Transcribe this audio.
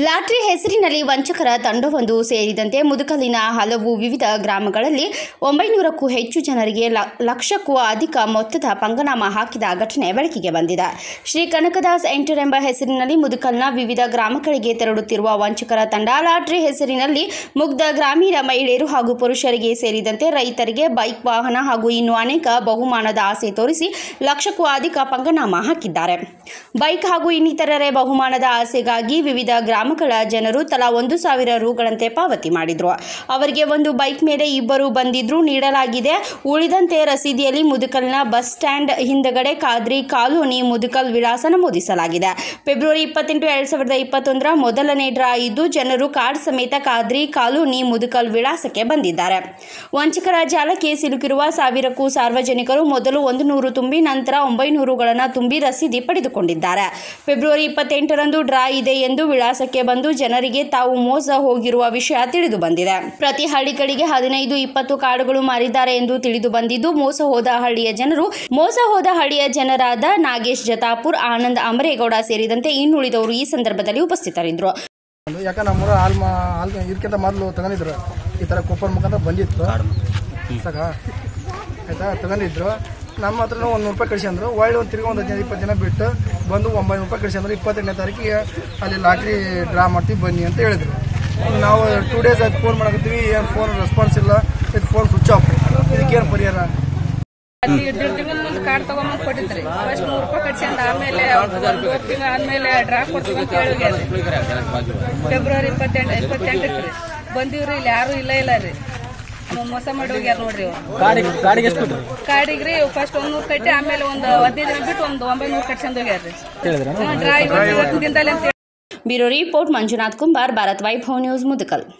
lottery ಹೆಸರಿನಲ್ಲಿ ವಂಚಕರ ತಂಡವೊಂದು ಸೇರಿದಂತೆ ಮುದುಕಲಿನ ಹಲವು ವಿವಿಧ ಗ್ರಾಮಗಳಲ್ಲಿ ಒಂಬೈನೂರಕ್ಕೂ ಹೆಚ್ಚು ಜನರಿಗೆ ಲ- ಲಕ್ಷಕ್ಕೂ ಅಧಿಕ ಮೊತ್ತದ ಪಂಗನಾಮ ಹಾಕಿದ ಘಟನೆ ಬೆಳಕಿಗೆ ಬಂದಿದೆ ಶ್ರೀ ಕನಕದಾಸ್ ಎಂಟರ್ ಎಂಬ ಹೆಸರಿನಲ್ಲಿ ಮುದುಕಲ್ನ ವಿವಿಧ ಗ್ರಾಮಗಳಿಗೆ ತೆರಳುತ್ತಿರುವ ವಂಚಕರ ತಂಡ ಲಾಟ್ರಿ ಹೆಸರಿನಲ್ಲಿ ಮುಗ್ಧ ಗ್ರಾಮೀಣ ಮಹಿಳೆಯರು ಹಾಗೂ ಪುರುಷರಿಗೆ ಸೇರಿದಂತೆ ರೈತರಿಗೆ ಬೈಕ್ ವಾಹನ ಹಾಗೂ ಇನ್ನು ಅನೇಕ ಬಹುಮಾನದ ಆಸೆ ತೋರಿಸಿ ಲಕ್ಷಕ್ಕೂ ಅಧಿಕ ಪಂಗನಾಮ ಹಾಕಿದ್ದಾರೆ ಬೈಕ್ ಹಾಗೂ ಇನ್ನಿತರರೆ ಬಹುಮಾನದ ಆಸೆಗಾಗಿ ವಿವಿಧ ಗ್ರಾಮಗಳ ಜನರು ತಲಾ ಒಂದು ಸಾವಿರ ರುಗಳಂತೆ ಪಾವತಿ ಮಾಡಿದ್ರು ಅವರಿಗೆ ಒಂದು ಬೈಕ್ ಮೇಲೆ ಇಬ್ಬರು ಬಂದಿದ್ರು ನೀಡಲಾಗಿದೆ ಉಳಿದಂತೆ ರಸೀದಿಯಲ್ಲಿ ಮುದುಕಲ್ನ ಬಸ್ ಸ್ಟ್ಯಾಂಡ್ ಹಿಂದಗಡೆ ಖಾದ್ರಿ ಕಾಲೋನಿ ಮುದುಕಲ್ ವಿಳಾಸ ನಮೂದಿಸಲಾಗಿದೆ ಫೆಬ್ರವರಿ ಇಪ್ಪತ್ತೆಂಟು ಎರಡ್ ಸಾವಿರದ ಇಪ್ಪತ್ತೊಂದರ ಮೊದಲನೇ ಡ್ರಾ ಇದ್ದು ಜನರು ಕಾರ್ಡ್ ಸಮೇತ ಖಾದ್ರಿ ಕಾಲೋನಿ ಮುದುಕಲ್ ವಿಳಾಸಕ್ಕೆ ಬಂದಿದ್ದಾರೆ ವಂಚಕರ ಜಾಲಕ್ಕೆ ಸಿಲುಕಿರುವ ಸಾವಿರಕ್ಕೂ ಸಾರ್ವಜನಿಕರು ಮೊದಲು ಒಂದು ನೂರು ತುಂಬಿ ನಂತರ ಒಂಬೈನೂರುಗಳನ್ನು ತುಂಬಿ ರಸೀದಿ ಪಡೆದುಕೊಂಡಿದ್ದಾರೆ ಫೆಬ್ರವರಿ ಇಪ್ಪತ್ತೆಂಟರಂದು ಡ್ರಾ ಇದೆ ಎಂದು ವಿಳಾಸಕ್ಕೆ ಬಂದು ಜನರಿಗೆ ತಾವು ಮೋಸ ಹೋಗಿರುವ ವಿಷಯ ತಿಳಿದು ಬಂದಿದೆ ಪ್ರತಿ ಹಳ್ಳಿಗಳಿಗೆ ಹದಿನೈದು ಇಪ್ಪತ್ತು ಕಾರ್ಡುಗಳು ಮಾರಿದ್ದಾರೆ ಎಂದು ತಿಳಿದು ಬಂದಿದ್ದು ಮೋಸ ಹೋದ ಹಳ್ಳಿಯ ಜನರು ಮೋಸ ಹೋದ ಹಳ್ಳಿಯ ಜನರಾದ ನಾಗೇಶ್ ಜತಾಪುರ್ ಆನಂದ್ ಅಮರೇಗೌಡ ಸೇರಿದಂತೆ ಇನ್ನುಳಿದವರು ಈ ಸಂದರ್ಭದಲ್ಲಿ ಉಪಸ್ಥಿತರಿದ್ದರು ಒಂದು ಯಾಕಂದ್ರೆ ನಮ್ಮೂರ ಹಾಲ್ ಮಾ ಹಾಲ್ ಇದಕ್ಕಿಂತ ಮೊದಲು ತಗೊಂಡಿದ್ರು ಈ ಥರ ಕೂಪನ್ ಮುಖಾಂತರ ಬಂದಿತ್ತು ಸಾಕ ಆಯ್ತಾ ತಗೊಂಡಿದ್ರು ನಮ್ಮ ಹತ್ರನೂ ಒಂದು ನೂರು ರೂಪಾಯಿ ಕಳಿಸ್ಕೊಂಡ್ರು ಒಳ್ಳೆ ಒಂದು ತಿರ್ಗಿ ಒಂದು ಹದಿನೈದು ಇಪ್ಪತ್ತು ದಿನ ಬಿಟ್ಟು ಬಂದು ಒಂಬೈನೂರು ರೂಪಾಯಿ ಕಳಿಸ್ಕೊಂಡ್ರು ಇಪ್ಪತ್ತೆಂಟನೇ ತಾರೀಕಿಗೆ ಅಲ್ಲಿ ಲಾಟ್ರಿ ಡ್ರಾ ಮಾಡ್ತೀವಿ ಬನ್ನಿ ಅಂತ ಹೇಳಿದ್ರು ನಾವು ಟೂ ಡೇಸ್ ಆಯ್ತು ಫೋನ್ ಮಾಡಕತ್ತೀವಿ ಏನು ಫೋನ್ ರೆಸ್ಪಾನ್ಸ್ ಇಲ್ಲ ಇದು ಫೋನ್ ಸ್ವಿಚ್ ಆಫ್ ಇದಕ್ಕೇನು ಪರಿಹಾರ ಅಲ್ಲಿ ಎರಡು ತಿಂಗಳ ಮುಂದೆ ಕಾರ್ಡ್ ತಗೊಂಬಂದ್ ಕೊಟ್ಟಿದ್ರಿ ಫಸ್ಟ್ ನೂರು ರೂಪಾಯಿ ಕಟ್ಸ್ಕೊಂಡ್ ಆಮೇಲೆ ಒಂದೂವರೆ ತಿಂಗಳ ಆದ್ಮೇಲೆ ಡ್ರಾ ಕೊಡ್ತೀವಿ ಅಂತ ಹೇಳಿ ಫೆಬ್ರವರಿ ಇಪ್ಪತ್ತೆಂಟು ಇಪ್ಪತ್ತೆಂಟಕ್ಕೆ ರೀ ಬಂದೀವ್ರಿ ಇಲ್ಲಿ ಯಾರು ಇಲ್ಲ ಇಲ್ಲ ರೀ ಅವ ಮೋಸ ಮಾಡಿ ಹೋಗ್ಯಾರ ನೋಡ್ರಿ ಅವ್ರು ಗಾಡಿಗೆ ಗಾಡಿಗೆ ಎಷ್ಟು ಕೊಟ್ಟರು ಕಾರ್ಡಿಗೆ ರೀ ಫಸ್ಟ್ ಒಂದ್ ನೂರು ಕಟ್ಟಿ ಆಮೇಲೆ ಒಂದು ಹದಿನೈದು ದಿನ ಬಿಟ್ಟು ಒಂದು ಒಂಬೈನೂರು ಕಟ್ಸ್ಕೊಂಡ್ ಹೋಗ್ಯಾರ ಹೇಳಿದ್ರ ಡ್ರಾ ಇವತ್ತು ಇವತ್ತಿನ ದಿನದಲ್ಲಿ ಅಂತ bureau report Manjunath Kumbar Bharat Vaibhav news ಮುದಕಲ್